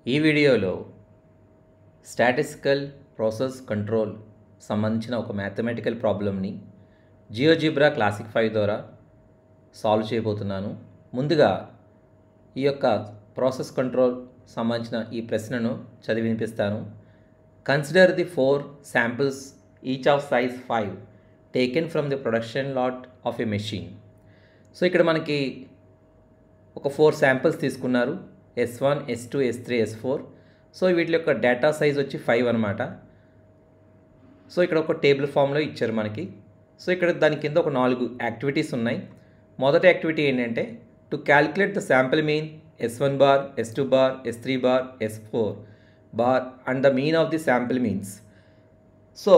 ఈ వీడియోలో statistical process control సంబంధించిన ఒక మ్యాథమెటికల్ ప్రాబ్లమ్ని జియోజిబ్రా క్లాసిక్ ఫైవ్ ద్వారా సాల్వ్ చేయబోతున్నాను ముందుగా ఈ యొక్క ప్రాసెస్ కంట్రోల్ సంబంధించిన ఈ ప్రశ్నను చదివి వినిపిస్తాను consider the four samples each of size five taken from the production lot of a machine so ఇక్కడ మనకి ఒక ఫోర్ శాంపిల్స్ తీసుకున్నారు S one S two S three S four so వీటి యొక్క డేటా సైజ్ వచ్చి ఫైవ్ అనమాట so ఇక్కడ ఒక టేబుల్ ఫామ్లో ఇచ్చారు మనకి సో ఇక్కడ దాని కింద ఒక నాలుగు యాక్టివిటీస్ ఉన్నాయి మొదటి యాక్టివిటీ ఏంటంటే to calculate the sample mean S one bar S two bar S three bar S four bar and the mean of the sample means so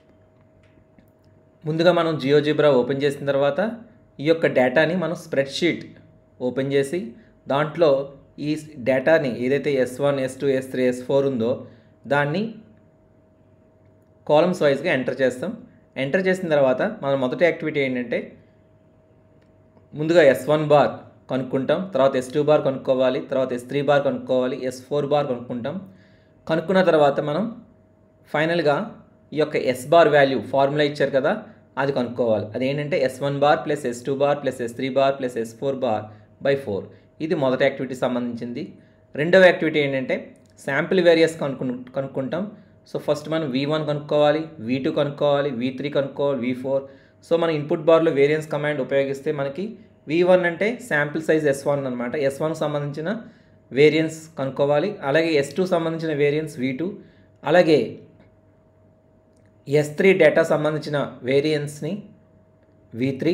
ముందుగా మనం జియోజిబ్రా ఓపెన్ చేసిన తర్వాత ఈ యొక్క డేటాని మనం స్ప్రెడ్షీట్ ఓపెన్ చేసి దాంట్లో ఈ డేటాని ఏదైతే S one S two S three S four ఉందో దాన్ని కాలమ్స్ వైజ్గా ఎంటర్ చేస్తాం ఎంటర్ చేసిన తర్వాత మన మొదటి యాక్టివిటీ ఏంటంటే ముందుగా ఎస్ వన్ బార్ కనుక్కుంటాం తర్వాత ఎస్ టూ బార్ కనుక్కోవాలి తర్వాత ఎస్ త్రీ బార్ కనుక్కోవాలి ఎస్ ఫోర్ బార్ కనుక్కుంటాం కనుక్కున్న తర్వాత మనం ఫైనల్గా ఈ యొక్క ఎస్ బార్ వాల్యూ ఫార్ములా ఇచ్చారు కదా అది కనుక్కోవాలి అదేంటంటే S one bar plus S two bar plus S three bar plus S four bar by four ఇది మొదటి యాక్టివిటీ సంబంధించింది రెండవ యాక్టివిటీ ఏంటంటే శాంపిల్ వేరియస్ కనుక్కు కనుక్కుంటాం సో ఫస్ట్ మనం వి వన్ కనుక్కోవాలి వి టూ కనుక్కోవాలి వి త్రీ కనుక్కోవాలి వి ఫోర్ సో మన ఇన్పుట్ బార్లో వేరియన్స్ కమాండ్ ఉపయోగిస్తే మనకి వి వన్ అంటే శాంపిల్ సైజ్ ఎస్ వన్ అనమాట ఎస్ వన్ సంబంధించిన వేరియన్స్ కనుక్కోవాలి అలాగే ఎస్ టూ సంబంధించిన వేరియన్స్ వి టూ అలాగే ఎస్ త్రీ డేటా సంబంధించిన వేరియన్స్ని వి త్రీ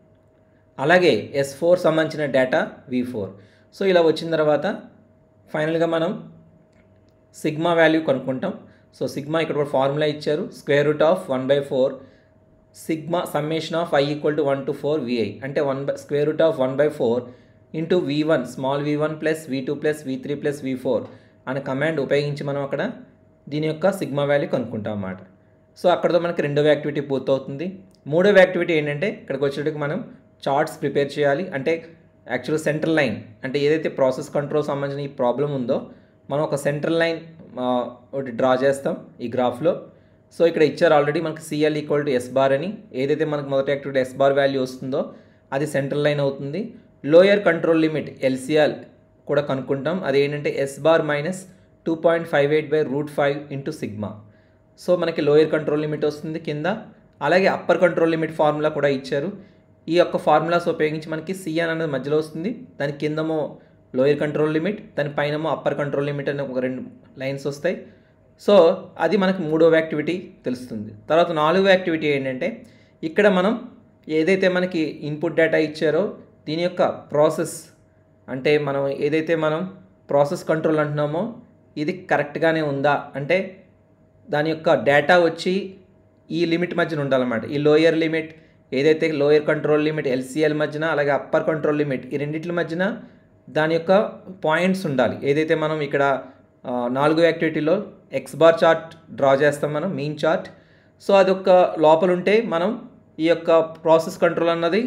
అలాగే ఎస్ ఫోర్ సంబంధించిన డేటా వి ఫోర్ సో ఇలా వచ్చిన తర్వాత ఫైనల్గా మనం సిగ్మా వాల్యూ కనుక్కుంటాం సో సిగ్మా ఇక్కడ ఒక ఫార్ములా ఇచ్చారు square root of one by four sigma summation of I equal to one to four V I అంటే one by square root of one by four into V one small V one plus V two plus V three plus V four అనే command ఉపయోగించి మనం అక్కడ దీని యొక్క sigma value కనుక్కుంటాం అన్నమాట so అక్కడతో మనకి రెండవ యాక్టివిటీ పూర్తవుతుంది మూడవ యాక్టివిటీ ఏంటంటే ఇక్కడికి వచ్చేటికి మనం చార్ట్స్ ప్రిపేర్ చేయాలి అంటే యాక్చువల్ సెంట్రల్ లైన్ అంటే ఏదైతే ప్రాసెస్ కంట్రోల్ సంబంధించిన ఈ ప్రాబ్లం ఉందో మనం ఒక సెంట్రల్ లైన్ ఒకటి డ్రా చేస్తాం ఈ గ్రాఫ్లో సో ఇక్కడ ఇచ్చారు ఆల్రెడీ మనకి CL equal to S bar అని ఏదైతే మనకు మొదటి యాక్టివిటీ ఎస్ బార్ వాల్యూ వస్తుందో అది సెంట్రల్ లైన్ అవుతుంది లోయర్ కంట్రోల్ లిమిట్ ఎల్సిఎల్ కూడా కనుక్కుంటాం అది ఏంటంటే S bar minus two point five eight by root five into sigma so మనకి లోయర్ కంట్రోల్ లిమిట్ వస్తుంది కింద అలాగే అప్పర్ కంట్రోల్ లిమిట్ ఫార్ములా కూడా ఇచ్చారు ఈ యొక్క ఫార్ములాస్ ఉపయోగించి మనకి సిఎన్ అనేది మధ్యలో వస్తుంది దాని కిందమో లోయర్ కంట్రోల్ లిమిట్ దాని పైనమో అప్పర్ కంట్రోల్ లిమిట్ అనే ఒక రెండు లైన్స్ వస్తాయి సో అది మనకి మూడవ యాక్టివిటీ తెలుస్తుంది తర్వాత నాలుగవ యాక్టివిటీ ఏంటంటే ఇక్కడ మనం ఏదైతే మనకి ఇన్పుట్ డేటా ఇచ్చారో దీని యొక్క ప్రాసెస్ అంటే మనం ఏదైతే మనం ప్రాసెస్ కంట్రోల్ అంటున్నామో ఇది కరెక్ట్గానే ఉందా అంటే దాని యొక్క డేటా వచ్చి ఈ లిమిట్ మధ్యన ఉండాలన్నమాట ఈ లోయర్ లిమిట్ ఏదైతే లోయర్ కంట్రోల్ లిమిట్ ఎల్సిఎల్ మధ్యన అలాగే అప్పర్ కంట్రోల్ లిమిట్ ఈ రెండింటి మధ్యన దాని యొక్క పాయింట్స్ ఉండాలి ఏదైతే మనం ఇక్కడ నాలుగో యాక్టివిటీలో ఎక్స్ బార్ చార్ట్ డ్రా చేస్తాం మనం మీన్ చార్ట్ సో అది ఒక లోపల ఉంటే మనం ఈ యొక్క ప్రాసెస్ కంట్రోల్ అన్నది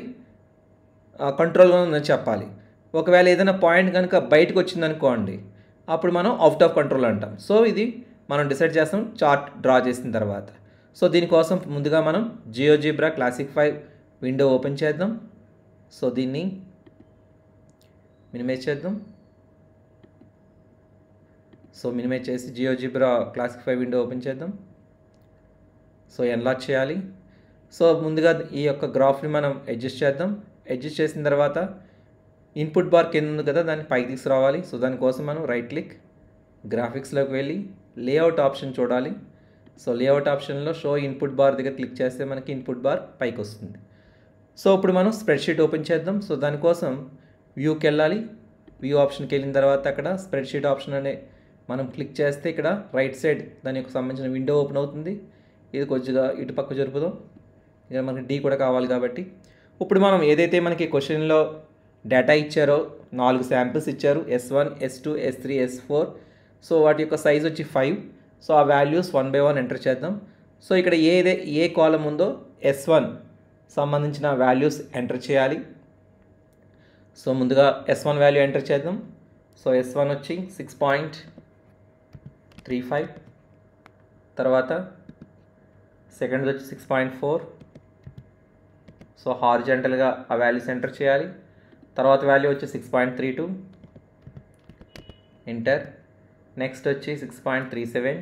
కంట్రోల్గా ఉందని చెప్పాలి ఒకవేళ ఏదైనా పాయింట్ కనుక బయటకు వచ్చిందనుకోండి అప్పుడు మనం అవుట్ ఆఫ్ కంట్రోల్ అంటాం సో ఇది మనం డిసైడ్ చేస్తాం చార్ట్ డ్రా చేసిన తర్వాత సో దీనికోసం ముందుగా మనం GeoGebra classic five window open చేద్దాం సో దీన్ని మినిమైజ్ చేద్దాం సో మినిమైజ్ చేసి GeoGebra classic five window open చేద్దాం సో ఎన్లాక్ చేయాలి సో ముందుగా ఈ యొక్క గ్రాఫ్ని మనం అడ్జస్ట్ చేద్దాం అడ్జస్ట్ చేసిన తర్వాత ఇన్పుట్ బార్ కింద ఉంది కదా దాన్ని పైకి తీసుకురావాలి సో దానికోసం మనం రైట్ క్లిక్ గ్రాఫిక్స్లోకి వెళ్ళి లేఅవుట్ ఆప్షన్ చూడాలి సో లేఅవుట్ ఆప్షన్లో షో ఇన్పుట్ బార్ దగ్గర క్లిక్ చేస్తే మనకి ఇన్పుట్ బార్ పైకి వస్తుంది సో ఇప్పుడు మనం స్ప్రెడ్షీట్ ఓపెన్ చేద్దాం సో దానికోసం వ్యూకి వెళ్ళాలి వ్యూ ఆప్షన్కి వెళ్ళిన తర్వాత అక్కడ స్ప్రెడ్షీట్ ఆప్షన్ అనే మనం క్లిక్ చేస్తే ఇక్కడ రైట్ సైడ్ దాని యొక్క సంబంధించిన విండో ఓపెన్ అవుతుంది ఇది కొద్దిగా ఇటు పక్క జరుపుదాం ఇక్కడ మనకి డీ కూడా కావాలి కాబట్టి ఇప్పుడు మనం ఏదైతే మనకి క్వశ్చన్లో డేటా ఇచ్చారో నాలుగు శాంపిల్స్ ఇచ్చారు S one S two S three S four so వాటి యొక్క సైజ్ వచ్చి ఫైవ్ సో ఆ values one by one enter చేద్దాం సో ఇక్కడ ఏదే ఏ కాలం ఉందో ఎస్ వన్ సంబంధించిన వాల్యూస్ ఎంటర్ చేయాలి సో ముందుగా ఎస్ వన్ వాల్యూ ఎంటర్ చేద్దాం సో ఎస్ వన్ వచ్చి సిక్స్ పాయింట్ త్రీ ఫైవ్ తర్వాత సెకండ్ వచ్చి సిక్స్ పాయింట్ ఫోర్ సో హారిజెంటల్గా ఆ వాల్యూస్ ఎంటర్ చేయాలి తర్వాత వాల్యూ వచ్చి six point three two enter next వచ్చి six point three seven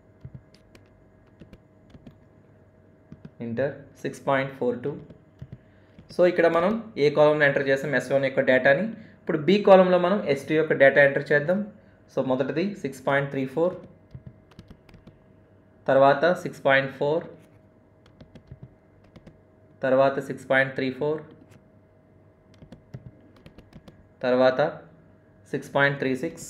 enter six point four two so ఇక్కడ మనం ఏ కాలంలో ఎంటర్ చేసాం ఎస్ వన్ యొక్క డేటాని ఇప్పుడు బి కాలంలో మనం ఎస్ టూ యొక్క డేటా ఎంటర్ చేద్దాం సో మొదటిది సిక్స్ పాయింట్ త్రీ ఫోర్ తర్వాత సిక్స్ పాయింట్ ఫోర్ తర్వాత సిక్స్ పాయింట్ త్రీ ఫోర్ తర్వాత సిక్స్ పాయింట్ త్రీ సిక్స్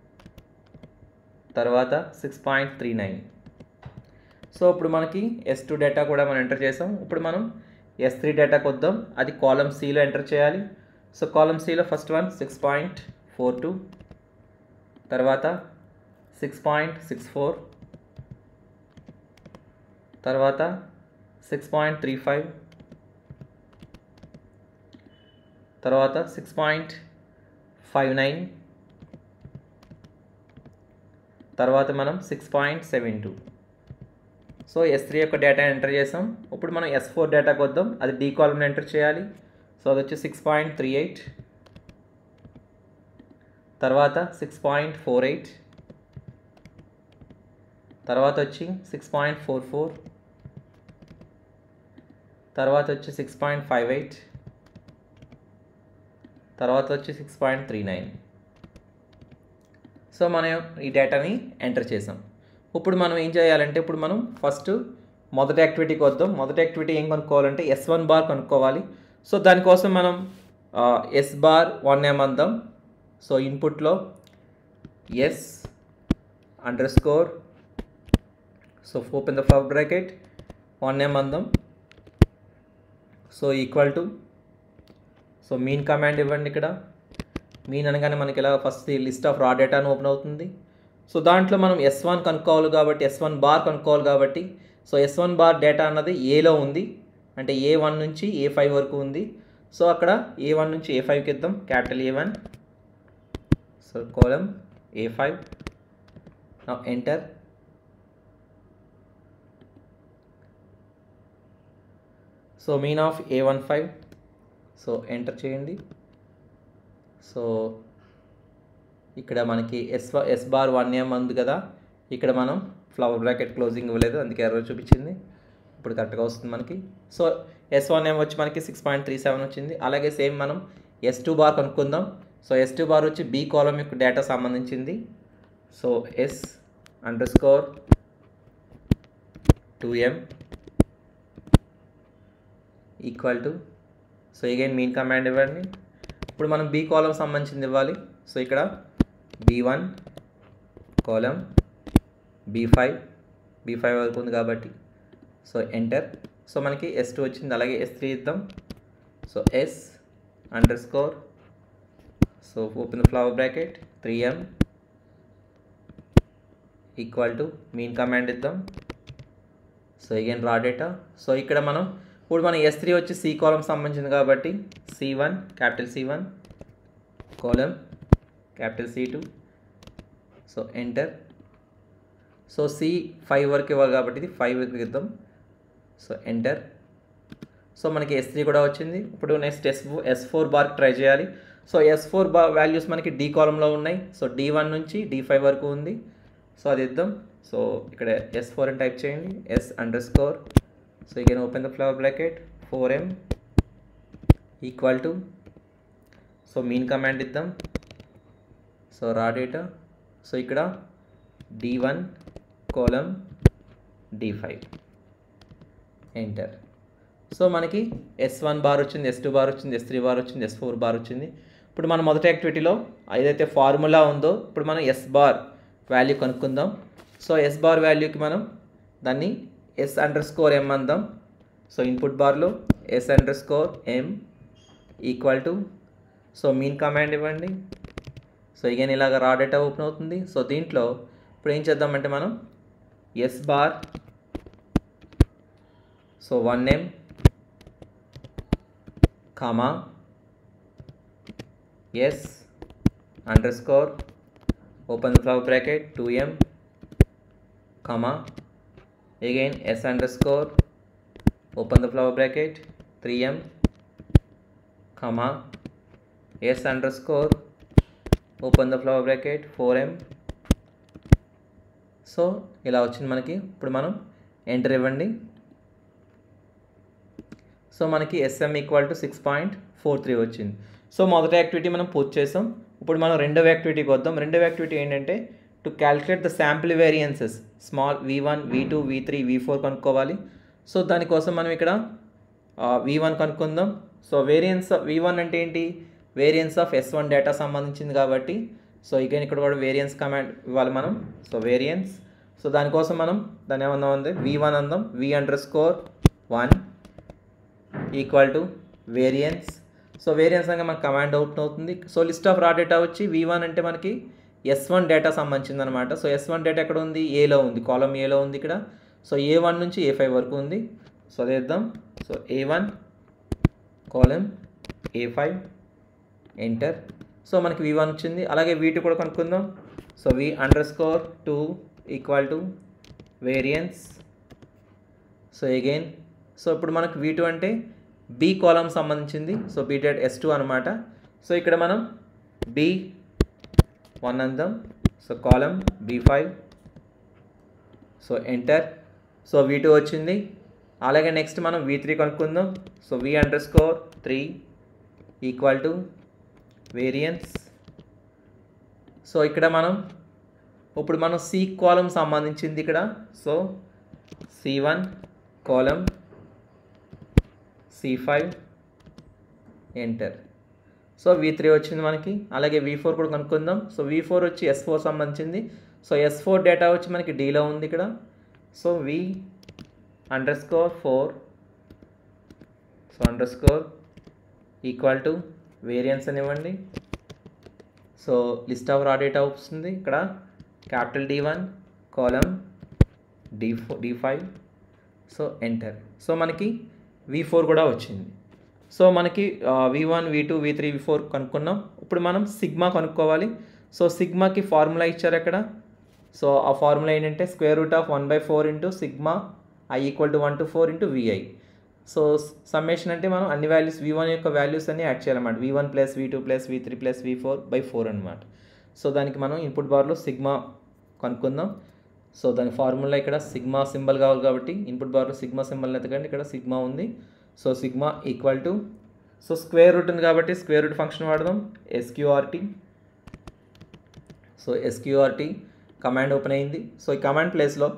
తర్వాత six point three nine so ఇప్పుడు మనకి ఎస్ టూ డేటా కూడా మనం ఎంటర్ చేసాం ఇప్పుడు మనం ఎస్ త్రీ డేటాకి వద్దాం అది కాలం సిలో ఎంటర్ చేయాలి సో కాలం సిలో first one six point four two తర్వాత సిక్స్ పాయింట్ సిక్స్ ఫోర్ తర్వాత సిక్స్ పాయింట్ త్రీ ఫైవ్ తర్వాత సిక్స్ పాయింట్ ఫైవ్ నైన్ తర్వాత మనం six point seven two so S three యొక్క డేటా ఎంటర్ చేసాం ఇప్పుడు మనం ఎస్ ఫోర్ డేటాకి వద్దాం అది డీ కాలంలో ఎంటర్ చేయాలి సో అది వచ్చి సిక్స్ పాయింట్ త్రీ ఎయిట్ తర్వాత సిక్స్ పాయింట్ ఫోర్ ఎయిట్ తర్వాత వచ్చి సిక్స్ పాయింట్ ఫోర్ ఫోర్ తర్వాత వచ్చి సిక్స్ పాయింట్ ఫైవ్ ఎయిట్ తర్వాత వచ్చి six point three nine so మనం ఈ డేటాని ఎంటర్ చేసాం ఇప్పుడు మనం ఏం చేయాలంటే ఇప్పుడు మనం ఫస్ట్ మొదటి యాక్టివిటీకి వద్దాం మొదటి యాక్టివిటీ ఏం కనుక్కోవాలంటే ఎస్ వన్ బార్ కనుక్కోవాలి సో దానికోసం మనం ఎస్ బార్ వన్ ఎం అందాం సో ఇన్పుట్లో S under score so open the for bracket one M అందాం so equal to so mean command ఇవ్వండి ఇక్కడ మీన్ అనగానే మనకి ఇలా first list of raw data అని ఓపెన్ అవుతుంది సో దాంట్లో మనం ఎస్ వన్ కనుక్కోవాలి కాబట్టి ఎస్ వన్ బార్ కనుక్కోవాలి కాబట్టి so S one bar data అన్నది ఏలో ఉంది అంటే ఏ వన్ నుంచి ఏ ఫైవ్ వరకు ఉంది సో అక్కడ ఏ వన్ నుంచి ఏ ఫైవ్కి ఇద్దాం capital A one so column A five enter so mean of A one five so enter చేయండి సో ఇక్కడ మనకి S S bar one M ఉంది కదా ఇక్కడ మనం ఫ్లవర్ బ్రాకెట్ క్లోజింగ్ ఇవ్వలేదు అందుకే ఎర్రర్ చూపించింది ఇప్పుడు కరెక్ట్గా వస్తుంది మనకి సో ఎస్ వన్ ఎం వచ్చి మనకి సిక్స్ పాయింట్ త్రీ సెవెన్ వచ్చింది అలాగే సేమ్ మనం ఎస్ టూ బార్ కనుక్కుందాం సో ఎస్ టూ బార్ వచ్చి బీ కాలం యొక్క డేటా సంబంధించింది so S under score two M equal to so again mean command ఇవ్వండి ఇప్పుడు మనం బీ కాలం సంబంధించింది ఇవ్వాలి సో ఇక్కడ B one column B five B five వరకు ఉంది కాబట్టి సో ఎంటర్ సో మనకి ఎస్ టూ వచ్చింది అలాగే ఎస్ త్రీ ఇద్దాం so S under score so open flower bracket three M equal to mean command ఇద్దాం so again raw data so ఇక్కడ మనం ఇప్పుడు మన ఎస్ త్రీ వచ్చి సి కాలం సంబంధించింది కాబట్టి C one capital C one column capital C two so enter so C five వరకు ఇవ్వాలి కాబట్టి ఇది ఫైవ్ వరకు ఇద్దాం సో ఎంటర్ సో మనకి ఎస్ త్రీ కూడా వచ్చింది ఇప్పుడు నెక్స్ట్ ఎస్ ఎస్ ఫోర్ బార్కి ట్రై చేయాలి so S four bar values మనకి డి కాలంలో ఉన్నాయి సో డి వన్ నుంచి డి ఫైవ్ వరకు ఉంది సో అది ఇద్దాం సో ఇక్కడ ఎస్ ఫోర్ అని టైప్ చేయండి S under score so you can open the flower bracket four M equal to so mean command ఇద్దాం సో రా డేటా సో ఇక్కడ D one column D five enter so మనకి S one bar వచ్చింది S two bar వచ్చింది S three bar వచ్చింది S four bar వచ్చింది ఇప్పుడు మన మొదటి యాక్టివిటీలో ఏదైతే ఫార్ములా ఉందో ఇప్పుడు మనం ఎస్ బార్ వాల్యూ కనుక్కుందాం సో ఎస్ బార్ వాల్యూకి మనం దాన్ని ఎస్ అండర్ స్కోర్ ఎం అందాం సో ఇన్పుట్ బార్లో S under underscore M equal to so mean command ఇవ్వండి సో ఇగైన్ ఇలాగ రా డేటా ఓపెన్ అవుతుంది సో దీంట్లో ఇప్పుడు ఏం చేద్దామంటే మనం S bar so one M comma S under underscore open flower bracket two M comma again s underscore open the flower bracket 3m comma s underscore open the flower bracket 4m so ఇలా వచ్చింది మనకి ఇప్పుడు మనం enter ఇవ్వండి so మనకి SM equal to six point four three వచ్చింది so మొదటి activity మనం పూర్తి చేసాం ఇప్పుడు మనం రెండవ యాక్టివిటీకి వద్దాం రెండవ యాక్టివిటీ ఏంటంటే to calculate the sample variances small V one V two V three V four కనుక్కోవాలి సో దానికోసం మనం ఇక్కడ వి వన్ కనుక్కుందాం సో వేరియన్స్ వి వన్ అంటే ఏంటి variance of S one data సంబంధించింది కాబట్టి సో ఇక ఇక్కడ కూడా వేరియన్స్ కమాండ్ ఇవ్వాలి మనం సో వేరియన్స్ సో దానికోసం మనం దాన్ని ఏమన్నా ఉంది వి వన్ అందాం V underscore one equal to variance so variance అనగా మనకు కమాండ్ అవుట్ అవుతుంది so list of raw data వచ్చి వి వన్ అంటే మనకి ఎస్ వన్ డేటా సంబంధించింది అనమాట సో ఎస్ వన్ డేటా ఎక్కడ ఉంది ఏలో ఉంది కాలం ఏలో ఉంది ఇక్కడ సో ఏ వన్ నుంచి ఏ ఫైవ్ వరకు ఉంది సో అదేద్దాం so A one column A five enter so మనకి వి వన్ వచ్చింది అలాగే వీ టూ కూడా కనుక్కుందాం so V under score two equal to variance so again so ఇప్పుడు మనకు వీ టూ అంటే బి కాలం సంబంధించింది so B data S two అనమాట సో ఇక్కడ మనం బి వన్ అందాం so column B five so enter so V two వచ్చింది అలాగే నెక్స్ట్ మనం వీ త్రీ కనుక్కుందాం so V underscore three equal to variance so ఇక్కడ మనం ఇప్పుడు మనం సి కాలం సంబంధించింది ఇక్కడ so C one column C five enter so V three వచ్చింది మనకి అలాగే వి ఫోర్ కూడా కనుక్కుందాం సో వి ఫోర్ వచ్చి ఎస్ ఫోర్ సంబంధించింది సో ఎస్ ఫోర్ డేటా వచ్చి మనకి డీలో ఉంది ఇక్కడ so V underscore four so underscore equal to variance అని ఇవ్వండి so list of raw data వస్తుంది ఇక్కడ capital D one column D four D five so enter so మనకి వి ఫోర్ కూడా వచ్చింది సో మనకి V one V two V three V four కనుక్కున్నాం ఇప్పుడు మనం సిగ్మా కనుక్కోవాలి సో సిగ్మాకి ఫార్ములా ఇచ్చారు అక్కడ సో ఆ ఫార్ములా ఏంటంటే square root of one by four into sigma I equal to one to four into VI so summation అంటే మనం అన్ని వాల్యూస్ వి వన్ యొక్క వాల్యూస్ అన్ని యాడ్ చేయాలన్నమాట V one plus V two plus V three plus V four by four అనమాట so దానికి మనం input బార్లో సిగ్మా కనుక్కుందాం సో దాని ఫార్ములా ఇక్కడ సిగ్మా సింబల్ కావాలి కాబట్టి ఇన్పుట్ బార్లో సిగ్మా సింబల్ ఎతకండి ఇక్కడ సిగ్మా ఉంది so sigma equal to so square root ఉంది కాబట్టి స్క్వేర్ రూట్ ఫంక్షన్ వాడదాం SQRT so SQRT command open అయింది సో ఈ కమాండ్ ప్లేస్లో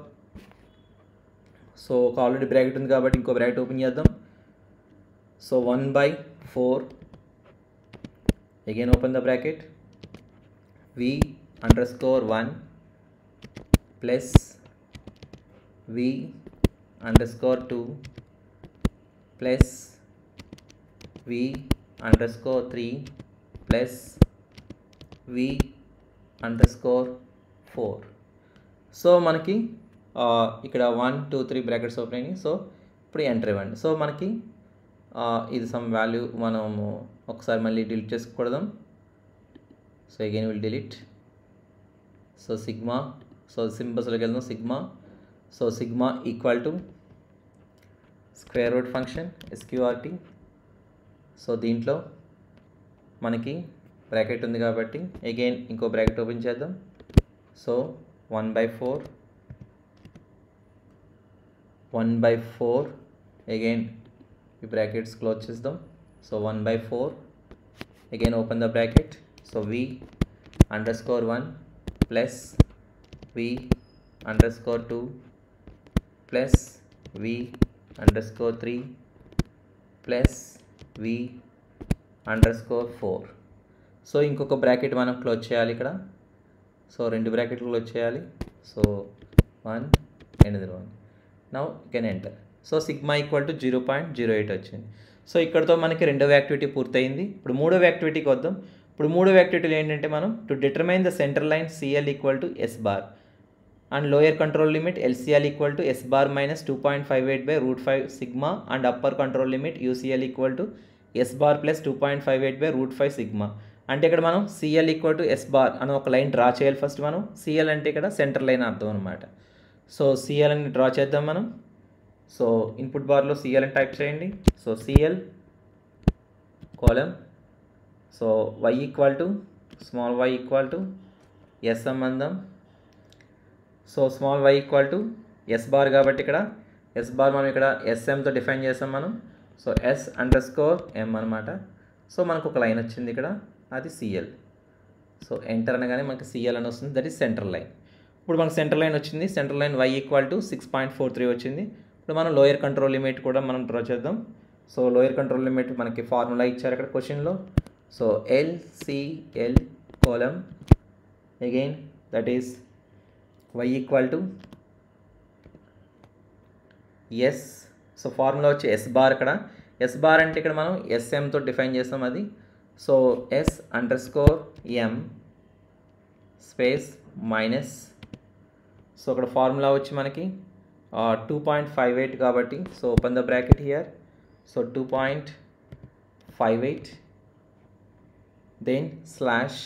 సో ఒక ఆల్రెడీ బ్రాకెట్ ఉంది కాబట్టి ఇంకో బ్రాకెట్ ఓపెన్ చేద్దాం so one by four again open the bracket V underscore one plus V under score two plus V underscore three plus V underscore four so మనకి ఇక్కడ one two three brackets open అయినాయి so ఇప్పుడు enter ఇవ్వండి so మనకి ఇది some value మనము ఒకసారి మళ్ళీ డిలీట్ చేసుకోకూడదాం so again will delete so sigma so సింబల్స్లోకి వెళ్దాం sigma so sigma equal to square root function SQRT so దీంట్లో మనకి బ్రాకెట్ ఉంది కాబట్టి అగైన్ ఇంకో బ్రాకెట్ ఓపెన్ చేద్దాం so one by four one by four again ఈ బ్రాకెట్స్ క్లోజ్ చేద్దాం so one by four again open the bracket so V underscore one plus V under score two plus V underscore three plus V underscore four so ఇంకొక bracket మనం close చేయాలి ఇక్కడ so రెండు బ్రాకెట్లు close చేయాలి so one and one now can enter so sigma equal to zero point zero eight వచ్చింది so ఇక్కడతో మనకి రెండవ యాక్టివిటీ పూర్తయింది ఇప్పుడు మూడవ యాక్టివిటీకి వద్దాం ఇప్పుడు మూడవ యాక్టివిటీలు ఏంటంటే మనం to determine the centre line CL equal to S bar and lower control limit LCL equal to S bar minus two point five eight by root five sigma and upper control limit UCL equal to S bar plus two point five eight by root five sigma అంటే ఇక్కడ మనం CL equal to S bar అని ఒక line draw చేయాలి first మనం CL అంటే ఇక్కడ centre line అర్థం అనమాట సో సిఎల్ అని డ్రా చేద్దాం మనం సో ఇన్పుట్ బార్లో సిఎల్ అని టైప్ చేయండి so CL column so Y equal to small Y equal to S సంబంధం so small Y equal to S bar కాబట్టి ఇక్కడ ఎస్ బార్ మనం ఇక్కడ ఎస్ఎంతో డిఫైన్ చేసాం మనం so S under underscore M అనమాట సో మనకు ఒక లైన్ వచ్చింది ఇక్కడ అది సిఎల్ సో ఎంటర్ అనగానే మనకి సిఎల్ అని వస్తుంది దట్ ఈస్ సెంట్రల్ లైన్ ఇప్పుడు మనకు సెంట్రల్ లైన్ వచ్చింది central line Y equal to six point four three వచ్చింది ఇప్పుడు మనం లోయర్ కంట్రోల్ లిమిట్ కూడా మనం డ్రా చేద్దాం సో లోయర్ కంట్రోల్ లిమిట్ మనకి ఫార్ములా ఇచ్చారు ఇక్కడ క్వశ్చన్లో so LCL column again that is Y equal to S so formula వచ్చి ఎస్ బార్ ఇక్కడ ఎస్ బార్ అంటే ఇక్కడ మనం ఎస్ఎంతో డిఫైన్ చేస్తాం అది so S under underscore M space minus so అక్కడ ఫార్ములా వచ్చి మనకి టూ పాయింట్ ఫైవ్ ఎయిట్ కాబట్టి so open the bracket here so two point five eight then slash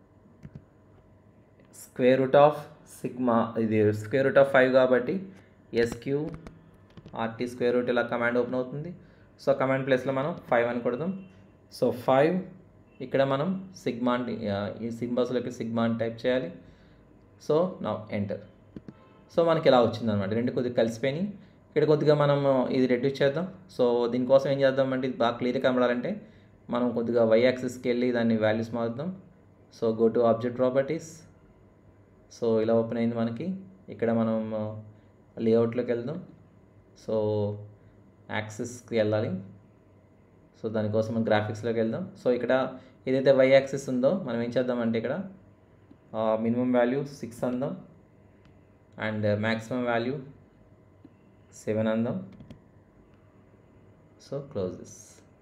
square root of sigma ఇది స్క్వేర్ రూట్ ఆఫ్ ఫైవ్ కాబట్టి SQRT square root ఇలా command open అవుతుంది so command ప్లేస్లో మనం five అని కొడదాం so five ఇక్కడ మనం సిగ్మా అని, ఆ, ఈ సింబల్స్లోకి సిగ్మా అని టైప్ చేయాలి సో నా ఎంటర్ సో మనకి ఇలా వచ్చింది అనమాట రెండు కొద్దిగా కలిసిపోయినాయి ఇక్కడ కొద్దిగా మనం ఇది రెడ్యూస్ చేద్దాం సో దీనికోసం ఏం చేద్దాం అంటే ఇది బాగా క్లియర్గా కనబడాలంటే మనం కొద్దిగా వై యాక్సిస్కి వెళ్ళి దాన్ని వాల్యూస్ మారుద్దాం so go to object properties so ఇలా ఓపెన్ అయింది మనకి ఇక్కడ మనం లేఅవుట్లోకి వెళ్దాం సో యాక్సిస్కి వెళ్ళాలి సో దానికోసం మనం గ్రాఫిక్స్లోకి వెళ్దాం సో ఇక్కడ ఏదైతే వై యాక్సిస్ ఉందో మనం ఏం చేద్దామంటే ఇక్కడ మినిమం వాల్యూ సిక్స్ అందాం అండ్ మ్యాక్సిమం వాల్యూ సెవెన్ అందాం so close this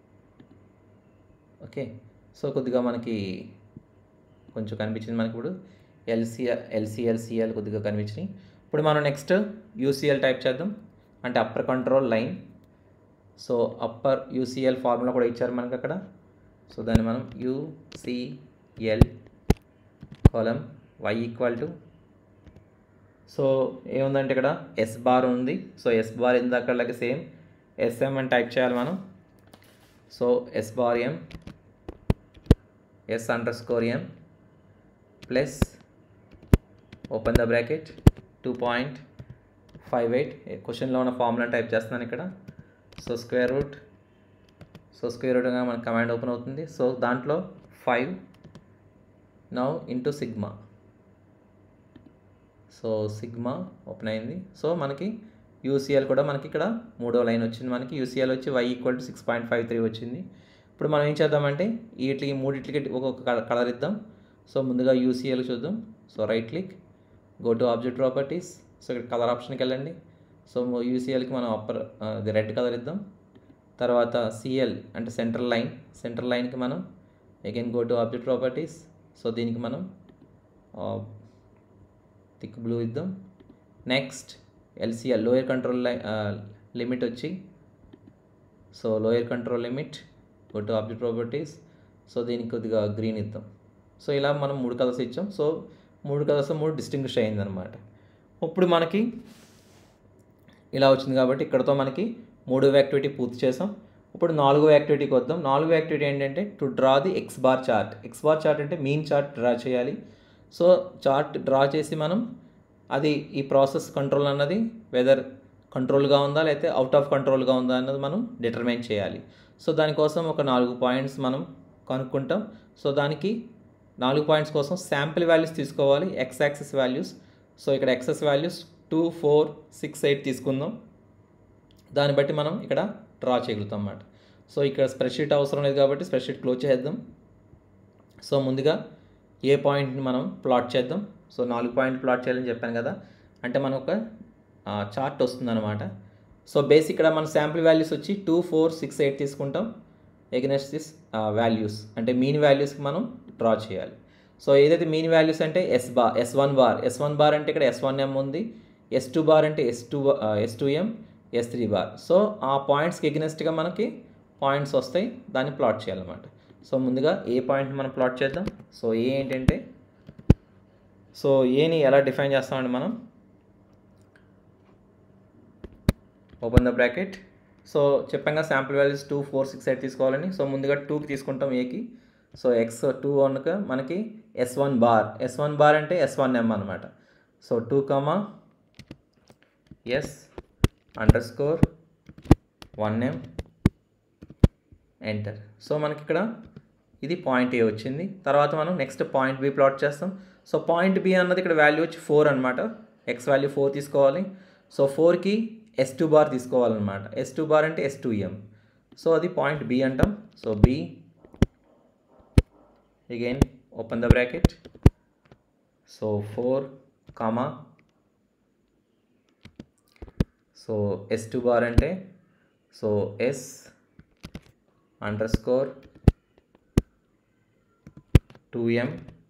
okay so కొద్దిగా మనకి కొంచెం కనిపించింది మనకి ఇప్పుడు ఎల్సిఎల్ ఎల్సిఎల్ సిఎల్ కొద్దిగా కనిపించినాయి ఇప్పుడు మనం నెక్స్ట్ యూసిఎల్ టైప్ చేద్దాం అంటే upper control line so upper UCL formula కూడా ఇచ్చారు మనకి అక్కడ సో దాన్ని మనం UCL column Y equal to so ఏముందంటే ఇక్కడ ఎస్ బార్ ఉంది సో ఎస్ బార్ ఇందాకలాగే సేమ్ ఎస్ఎం అని టైప్ చేయాలి మనం so S bar M S under underscore M plus open the bracket two point five eight క్వశ్చన్లో ఉన్న ఫార్ములా టైప్ చేస్తున్నాను ఇక్కడ so square root so square రూట్గా మన కమాండ్ ఓపెన్ అవుతుంది సో దాంట్లో five now into sigma so sigma open అయింది so మనకి యూసీఎల్ కూడా మనకి ఇక్కడ మూడో లైన్ వచ్చింది మనకి యూసీఎల్ వచ్చి Y equal to six point five three వచ్చింది ఇప్పుడు మనం ఏం చేద్దామంటే వీటికి మూడిట్లకి ఒక్కొక్క కలర్ ఇద్దాం సో ముందుగా యూసీఎల్ చూద్దాం so right click go to object properties so ఇక్కడ కలర్ ఆప్షన్కి వెళ్ళండి సో యూసీఎల్కి మనం అప్పర్ అది రెడ్ కలర్ ఇద్దాం తర్వాత సిఎల్ అంటే సెంట్రల్ లైన్ సెంట్రల్ లైన్కి మనం again go to object properties so దీనికి మనం థిక్ బ్లూ ఇద్దాం next LCL lower control line limit వచ్చి so lower control limit go to object properties so దీనికి కొద్దిగా గ్రీన్ ఇద్దాం సో ఇలా మనం మూడు కలర్స్ ఇచ్చాం సో మూడు కలర్స్ మూడు డిస్టింగ్విష్ అయిందనమాట ఇప్పుడు మనకి ఇలా వచ్చింది కాబట్టి ఇక్కడతో మనకి మూడవ యాక్టివిటీ పూర్తి చేసాం ఇప్పుడు నాలుగో యాక్టివిటీకి వద్దాం నాలుగో యాక్టివిటీ ఏంటంటే to draw the X bar chart X bar chart అంటే మీన్ చార్ట్ డ్రా చేయాలి సో చార్ట్ డ్రా చేసి మనం అది ఈ ప్రాసెస్ కంట్రోల్ అన్నది వెదర్ కంట్రోల్గా ఉందా లేకపోతే అవుట్ ఆఫ్ కంట్రోల్గా ఉందా అన్నది మనం డిటర్మైన్ చేయాలి సో దానికోసం ఒక నాలుగు పాయింట్స్ మనం కనుక్కుంటాం సో దానికి నాలుగు పాయింట్స్ కోసం శాంపిల్ వాల్యూస్ తీసుకోవాలి ఎక్స్ యాక్సెస్ వాల్యూస్ సో ఇక్కడ axis values two four six eight తీసుకుందాం దాన్ని బట్టి మనం ఇక్కడ డ్రా చేయగలుగుతాం అన్నమాట సో ఇక్కడ స్ప్రెడ్షీట్ అవసరం లేదు కాబట్టి స్ప్రెడ్షీట్ క్లోజ్ చేద్దాం సో ముందుగా ఏ పాయింట్ని మనం ప్లాట్ చేద్దాం సో నాలుగు పాయింట్ ప్లాట్ చేయాలని చెప్పాను కదా అంటే మనకు ఒక చార్ట్ వస్తుందన్నమాట సో బేసిక్ ఇక్కడ మన శాంపుల్ వాల్యూస్ వచ్చి టూ ఫోర్ సిక్స్ ఎయిట్ తీసుకుంటాం ఎగ్నెస్ట్ దిస్ వాల్యూస్ అంటే మీన్ వాల్యూస్కి మనం డ్రా చేయాలి సో ఏదైతే మీన్ వాల్యూస్ అంటే S bar S one bar S one bar అంటే ఇక్కడ ఎస్ వన్ ఎం ఉంది ఎస్ టూ బార్ అంటే S two S two M S three bar so ఆ పాయింట్స్కి ఎగ్నెస్ట్గా మనకి పాయింట్స్ వస్తాయి దాన్ని ప్లాట్ చేయాలన్నమాట సో ముందుగా ఏ పాయింట్ మనం ప్లాట్ చేద్దాం సో ఏ ఏంటంటే సో ఏని ఎలా డిఫైన్ చేస్తామండి మనం ఓపెన్ ద బ్రాకెట్ సో చెప్పాక sample values two four six eight తీసుకోవాలని సో ముందుగా టూకి తీసుకుంటాం ఏకి సో ఎక్స్ టూ వన్కి మనకి S one bar S one bar అంటే ఎస్ వన్ ఎం అనమాట so two comma S under underscore one M enter so మనకి ఇక్కడ ఇది పాయింట్ ఏ వచ్చింది తర్వాత మనం నెక్స్ట్ పాయింట్ బి ప్లాట్ చేస్తాం సో పాయింట్ బి అన్నది ఇక్కడ వాల్యూ వచ్చి ఫోర్ అనమాట ఎక్స్ వాల్యూ ఫోర్ తీసుకోవాలి సో ఫోర్కి ఎస్ టూ బార్ తీసుకోవాలన్నమాట ఎస్ టూ బార్ అంటే ఎస్ టూ ఎం సో అది పాయింట్ బి అంటాం so B again open the bracket so 4 comma so s2 bar అంటే so s underscore 2m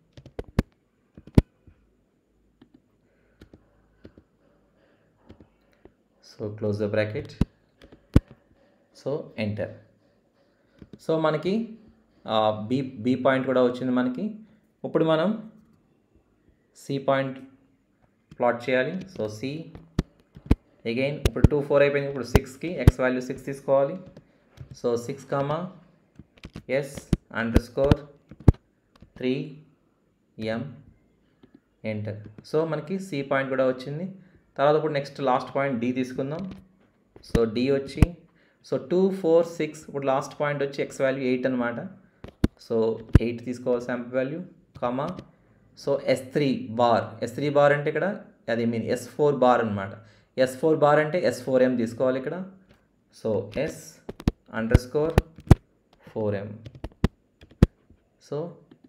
so close the bracket so enter so మనకి B B point కూడా వచ్చింది మనకి ఇప్పుడు మనం C point plot చేయాలి సో సి అగైన్ ఇప్పుడు two four అయిపోయింది ఇప్పుడు సిక్స్కి ఎక్స్ వాల్యూ సిక్స్ తీసుకోవాలి so six comma S under underscore three M enter so మనకి సి పాయింట్ కూడా వచ్చింది తర్వాత ఇప్పుడు నెక్స్ట్ లాస్ట్ పాయింట్ డి తీసుకుందాం సో డి వచ్చి సో టూ ఫోర్ సిక్స్ ఇప్పుడు లాస్ట్ పాయింట్ వచ్చి ఎక్స్ వాల్యూ ఎయిట్ అనమాట సో ఎయిట్ తీసుకోవాలి sample value comma so S three bar S three bar అంటే ఇక్కడ అది మీన్ ఎస్ ఫోర్ బార్ అనమాట ఎస్ ఫోర్ బార్ అంటే ఎస్ ఫోర్ ఎం తీసుకోవాలి ఇక్కడ so S under underscore four M so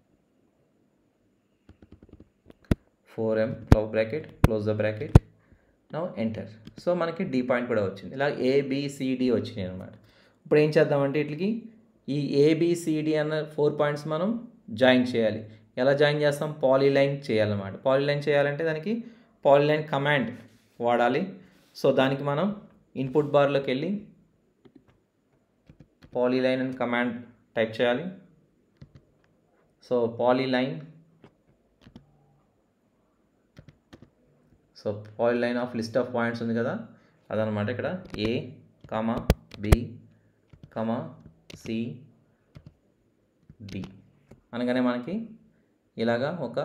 four M close bracket close the bracket now enter so మనకి D point కూడా వచ్చింది ఇలా ఏబిసిడి వచ్చినాయి అనమాట ఇప్పుడు ఏం చేద్దామంటే వీటికి ఈ ఏబిసిడి అన్న ఫోర్ పాయింట్స్ మనం జాయిన్ చేయాలి ఎలా జాయిన్ చేస్తాం పాలీలైన్ చేయాలన్నమాట పాలీలైన్ చేయాలంటే దానికి పాలీలైన్ కమాండ్ వాడాలి సో దానికి మనం ఇన్పుట్ బార్లోకి వెళ్ళి పాలీలైన్ అని కమాండ్ టైప్ చేయాలి so polyline so polyline of list of points ఉంది కదా అదనమాట ఇక్కడ A comma B comma C D అనగానే మనకి ఇలాగా ఒక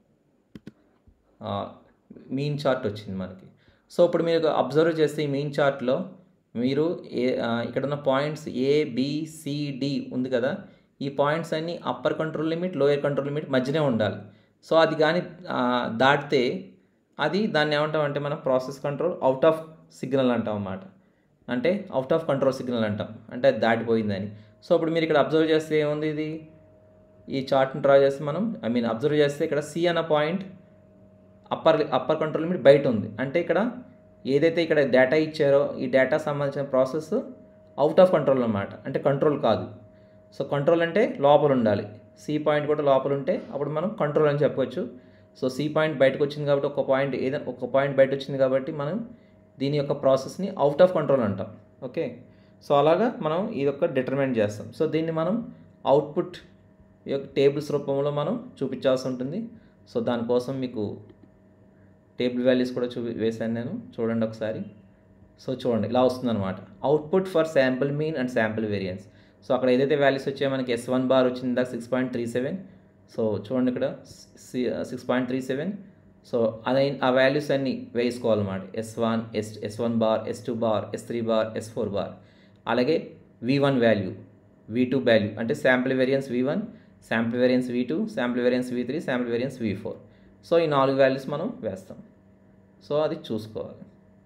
మీన్ చార్ట్ వచ్చింది మనకి సో ఇప్పుడు మీరు అబ్జర్వ్ చేస్తే ఈ మెయిన్ చార్ట్లో మీరు ఏ ఇక్కడ ఉన్న పాయింట్స్ ఏ బిసిడి ఉంది కదా ఈ పాయింట్స్ అన్నీ upper control limit lower control limit మధ్యనే ఉండాలి సో అది కానీ దాటితే అది దాన్ని ఏమంటాం అంటే మనం process control out of signal అంటాం అన్నమాట అంటే అవుట్ ఆఫ్ కంట్రోల్ సిగ్నల్ అంటాం అంటే అది దాటిపోయిందని సో ఇప్పుడు మీరు ఇక్కడ అబ్జర్వ్ చేస్తే ఏముంది ఇది ఈ చార్ట్ని డ్రా చేస్తే మనం ఐ మీన్ అబ్జర్వ్ చేస్తే ఇక్కడ సి అన్న point upper upper control limit బయట ఉంది అంటే ఇక్కడ ఏదైతే ఇక్కడ డేటా ఇచ్చారో ఈ డేటా సంబంధించిన ప్రాసెస్ అవుట్ ఆఫ్ కంట్రోల్ అనమాట అంటే కంట్రోల్ కాదు సో కంట్రోల్ అంటే లోపల ఉండాలి సి పాయింట్ కూడా లోపల ఉంటే అప్పుడు మనం కంట్రోల్ అని చెప్పవచ్చు సో సి పాయింట్ బయటకు వచ్చింది కాబట్టి ఒక పాయింట్ ఏదైనా ఒక పాయింట్ బయట వచ్చింది కాబట్టి మనం దీని యొక్క ప్రాసెస్ని అవుట్ ఆఫ్ కంట్రోల్ అంటాం ఓకే సో అలాగా మనం ఇది ఒక డిటర్మైన్ చేస్తాం సో దీన్ని మనం అవుట్పుట్ యొక్క టేబుల్స్ రూపంలో మనం చూపించాల్సి ఉంటుంది సో దానికోసం మీకు టేబుల్ వాల్యూస్ కూడా చూపి వేశాను నేను చూడండి ఒకసారి సో చూడండి ఇలా వస్తుందన్నమాట output for sample mean and sample variance so అక్కడ ఏదైతే వాల్యూస్ వచ్చాయో మనకి ఎస్ వన్ బార్ వచ్చింది దాకా six point three seven so చూడండి ఇక్కడ six point three seven so అది ఆ వాల్యూస్ అన్నీ వేసుకోవాలన్నమాట S one S S one bar S two bar S three bar S four bar అలాగే V one value V two value అంటే sample variance V one sample variance V two sample variance V three sample variance V four so ఈ నాలుగు values మనం వేస్తాం so అది చూసుకోవాలి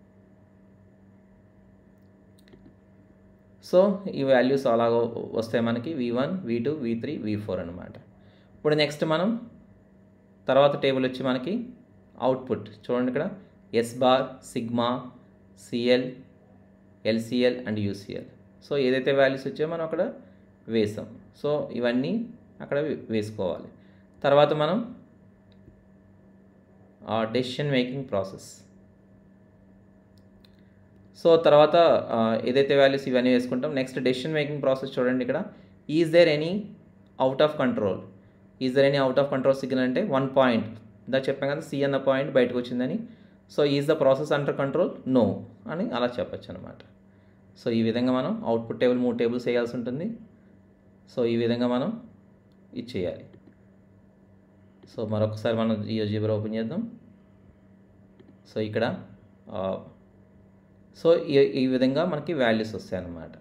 so ఈ values అలాగ వస్తాయి మనకి V one V two V three V four అనమాట ఇప్పుడు నెక్స్ట్ మనం తర్వాత టేబుల్ వచ్చి మనకి అవుట్పుట్ చూడండి ఇక్కడ S bar sigma CL LCL and UCL so ఏదైతే వాల్యూస్ వచ్చాయో మనం అక్కడ వేసాం సో ఇవన్నీ అక్కడ వేసుకోవాలి తర్వాత మనం డెసిషన్ మేకింగ్ ప్రాసెస్ సో తర్వాత ఏదైతే వాల్యూస్ ఇవన్నీ వేసుకుంటాం నెక్స్ట్ డెసిషన్ మేకింగ్ ప్రాసెస్ చూడండి ఇక్కడ is there any out of control is there any out of control signal అంటే వన్ పాయింట్ ఇందా చెప్పాం కదా సి అన్న పాయింట్ బయటకు వచ్చిందని so is the process under control no అని అలా చెప్పచ్చు అనమాట సో ఈ విధంగా మనం అవుట్పుట్ టేబుల్ మూడు టేబుల్స్ వేయాల్సి ఉంటుంది సో ఈ విధంగా మనం ఇది చేయాలి సో మరొకసారి మనం జియో ఓపెన్ చేద్దాం సో ఇక్కడ ఆ, సో ఈ ఈ విధంగా మనకి వాల్యూస్ వస్తాయి అన్నమాట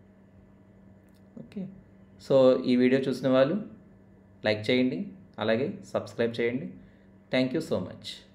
ఓకే సో ఈ వీడియో చూసిన వాళ్ళు లైక్ చేయండి అలాగే సబ్స్క్రైబ్ చేయండి థ్యాంక్ యూ సో మచ్